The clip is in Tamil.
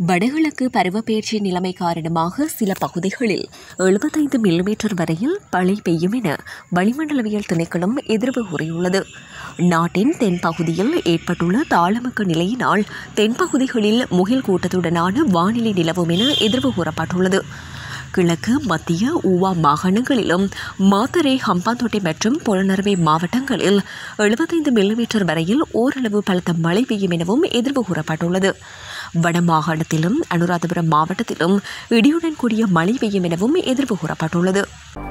வடகிழக்கு பருவப்பெயர்ச்சி நிலைமை காரணமாக சில பகுதிகளில் எழுபத்தைந்து மில்லிமீட்டர் வரையில் மழை பெய்யும் என வளிமண்டலவியல் திணைக்களம் எதிர்வு கூறியுள்ளது நாட்டின் தென்பகுதியில் ஏற்பட்டுள்ள தாளமுக்க நிலையினால் தென்பகுதிகளில் முகில் கூட்டத்துடனான வானிலை நிலவும் என எதிர்வு கூறப்பட்டுள்ளது கிழக்கு மத்திய ஊவா மாகாணங்களிலும் மாத்தரே ஹம்பாந்தோட்டை மற்றும் புலனறுவை மாவட்டங்களில் எழுபத்தைந்து மில்லிமீட்டர் வரையில் ஓரளவு பலத்த மழை பெய்யும் எனவும் எதிர்வு கூறப்பட்டுள்ளது வட மாகாணத்திலும் அனுராதபுரம் மாவட்டத்திலும் இடியுடன் கூடிய மழை பெய்யும் எனவும் எதிர்வு கூறப்பட்டுள்ளது